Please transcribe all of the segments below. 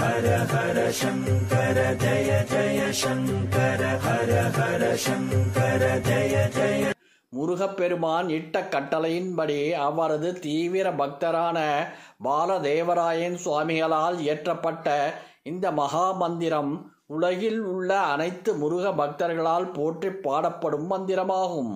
ஹர ஹர சங்கர ஜய ஜய சங்கர ஹர ஹர சங்கர ஜய ஜய முருகப்பெருமான் இட்ட கட்டளையின்படி அவரது தீவிர பக்தரான பாலதேவராயன் சுவாமிகளால் இயற்றப்பட்ட இந்த மகா மந்திரம் உலகில் உள்ள அனைத்து முருக பக்தர்களால் போற்றி பாடப்படும் மந்திரமாகும்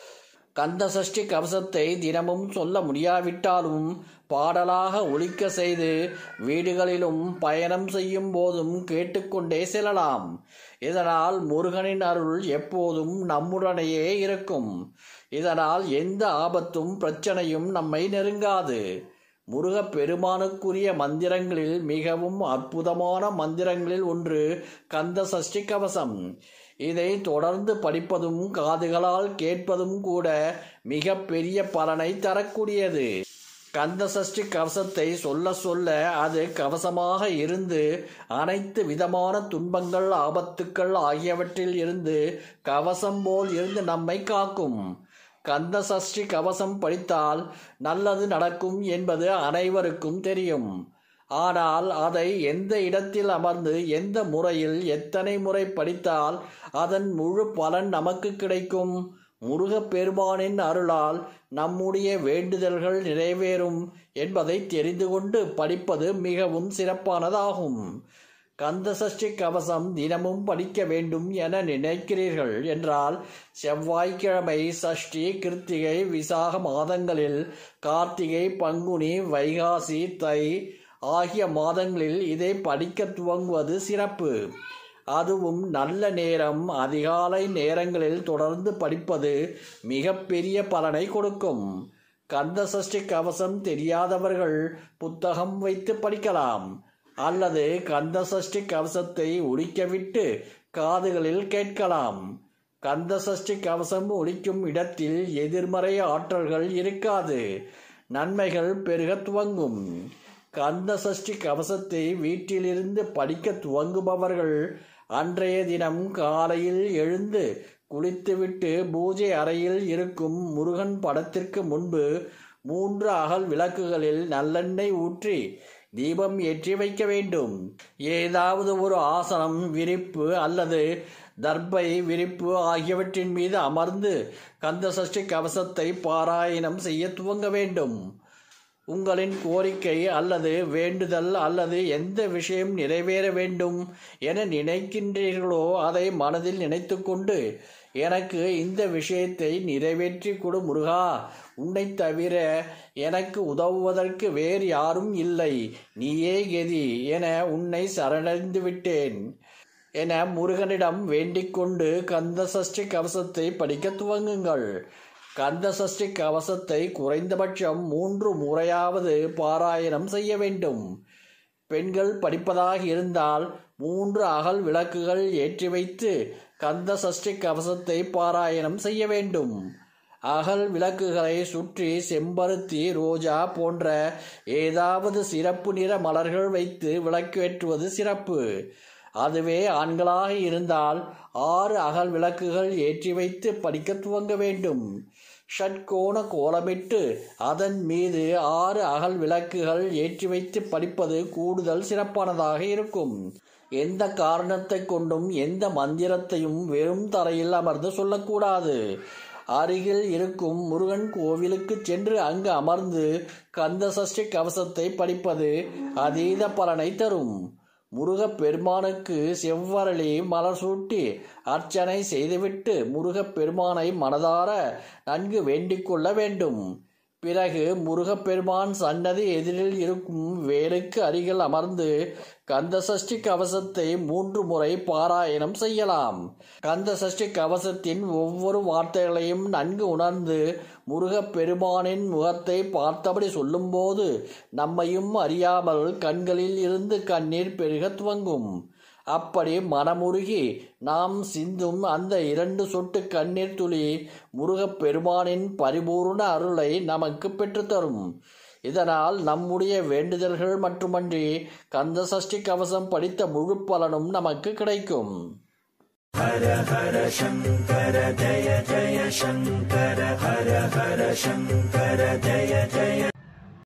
கந்த சஷ்டி கவசத்தை தினமும் சொல்ல முடியாவிட்டாலும் பாடலாக ஒலிக்க செய்து வீடுகளிலும் பயணம் செய்யும் போதும் கேட்டுக்கொண்டே செல்லலாம் இதனால் முருகனின் அருள் எப்போதும் நம்முடனேயே இருக்கும் இதனால் எந்த ஆபத்தும் பிரச்சனையும் நம்மை நெருங்காது முருகப் பெருமானுக்குரிய மந்திரங்களில் மிகவும் அற்புதமான மந்திரங்களில் ஒன்று கந்த சஷ்டி கவசம் இதை தொடர்ந்து படிப்பதும் காதுகளால் கேட்பதும் கூட மிக பெரிய பலனை தரக்கூடியது கந்த சஷ்டி கவசத்தை சொல்ல சொல்ல அது கவசமாக இருந்து அனைத்து விதமான துன்பங்கள் ஆபத்துக்கள் ஆகியவற்றில் இருந்து கவசம் போல் இருந்து நம்மை காக்கும் கந்த சஷ்டி கவசம் படித்தால் நல்லது நடக்கும் என்பது அனைவருக்கும் தெரியும் ஆனால் அதை எந்த இடத்தில் அமர்ந்து எந்த முறையில் எத்தனை முறை படித்தால் அதன் முழு பலன் நமக்கு கிடைக்கும் முருகப் பெருமானின் அருளால் நம்முடைய வேண்டுதல்கள் நிறைவேறும் என்பதை தெரிந்து கொண்டு படிப்பது மிகவும் சிறப்பானதாகும் கந்த சஷ்டி கவசம் தினமும் படிக்க வேண்டும் என நினைக்கிறீர்கள் என்றால் செவ்வாய்க்கிழமை சஷ்டி கிருத்திகை விசாக மாதங்களில் கார்த்திகை பங்குனி வைகாசி தை ஆகிய மாதங்களில் இதை படிக்க துவங்குவது சிறப்பு அதுவும் நல்ல நேரம் அதிகாலை நேரங்களில் தொடர்ந்து படிப்பது மிகப்பெரிய பலனை கொடுக்கும் கந்த சஷ்டி கவசம் தெரியாதவர்கள் புத்தகம் வைத்து படிக்கலாம் அல்லது கந்த சஷ்டி கவசத்தை ஒழிக்கவிட்டு காதுகளில் கேட்கலாம் கந்த சஷ்டி கவசம் ஒழிக்கும் இடத்தில் எதிர்மறை ஆற்றல்கள் இருக்காது நன்மைகள் பெருக துவங்கும் கந்த சஷ்டி கவசத்தை வீட்டிலிருந்து படிக்க துவங்குபவர்கள் அன்றைய தினம் காலையில் எழுந்து குளித்துவிட்டு பூஜை அறையில் இருக்கும் முருகன் படத்திற்கு முன்பு மூன்று அகல் விளக்குகளில் நல்லெண்ணெய் ஊற்றி தீபம் ஏற்றி வைக்க வேண்டும் ஏதாவது ஒரு ஆசனம் விரிப்பு அல்லது தர்பை விரிப்பு ஆகியவற்றின் மீது அமர்ந்து கந்த சஷ்டி கவசத்தை பாராயணம் செய்ய துவங்க வேண்டும் உங்களின் கோரிக்கை அல்லது வேண்டுதல் அல்லது எந்த விஷயம் நிறைவேற வேண்டும் என நினைக்கின்றீர்களோ அதை மனதில் நினைத்துக்கொண்டு எனக்கு இந்த விஷயத்தை நிறைவேற்றி கொடு முருகா உன்னை தவிர எனக்கு உதவுவதற்கு வேறு யாரும் இல்லை நீயே கதி என உன்னை சரணடைந்து விட்டேன் என முருகனிடம் வேண்டிக் கொண்டு கந்த சஷ்டி கவசத்தை படிக்க துவங்குங்கள் கந்த சஷ்டி கவசத்தை குறைந்தபட்சம் மூன்று முறையாவது பாராயணம் செய்ய வேண்டும் பெண்கள் படிப்பதாக இருந்தால் மூன்று அகல் விளக்குகள் ஏற்றி வைத்து கந்த சஷ்டி கவசத்தை பாராயணம் செய்ய வேண்டும் அகல் விளக்குகளை சுற்றி செம்பருத்தி ரோஜா போன்ற ஏதாவது சிறப்பு நிற மலர்கள் வைத்து விளக்கேற்றுவது சிறப்பு அதுவே ஆண்களாக இருந்தால் ஆறு அகல் விளக்குகள் ஏற்றி வைத்து படிக்க துவங்க வேண்டும் ஷட்கோண கோலமிட்டு அதன் மீது ஆறு அகல் விளக்குகள் ஏற்றி வைத்து படிப்பது கூடுதல் சிறப்பானதாக இருக்கும் எந்த காரணத்தை கொண்டும் எந்த மந்திரத்தையும் வெறும் தரையில் அமர்ந்து சொல்லக்கூடாது அருகில் இருக்கும் முருகன் கோவிலுக்கு சென்று அங்கு அமர்ந்து கந்த சஷ்டி கவசத்தை படிப்பது அதீத பலனை தரும் முருகப் பெருமானுக்கு செவ்வரளி மலர் சூட்டி அர்ச்சனை செய்துவிட்டு முருகப் பெருமானை மனதார நன்கு வேண்டிக் கொள்ள வேண்டும் பிறகு முருகப்பெருமான் சன்னதி எதிரில் இருக்கும் வேலுக்கு அருகில் அமர்ந்து கந்த சஷ்டி கவசத்தை மூன்று முறை பாராயணம் செய்யலாம் கந்த சஷ்டி கவசத்தின் ஒவ்வொரு வார்த்தைகளையும் நன்கு உணர்ந்து முருகப்பெருமானின் முகத்தை பார்த்தபடி சொல்லும்போது நம்மையும் அறியாமல் கண்களில் இருந்து கண்ணீர் பெருக துவங்கும் அப்படி மனமுருகி நாம் சிந்தும் அந்த இரண்டு சொட்டு கண்ணீர் துளி முருகப் பெருமானின் பரிபூர்ண அருளை நமக்கு பெற்றுத்தரும் இதனால் நம்முடைய வேண்டுதல்கள் மட்டுமன்றி கந்த சஷ்டி கவசம் படித்த முழு பலனும் நமக்கு கிடைக்கும் ஹர ஹர சங்கர ஜய ஜய சங்கர ஹர ஹர சங்கர ஜய ஜய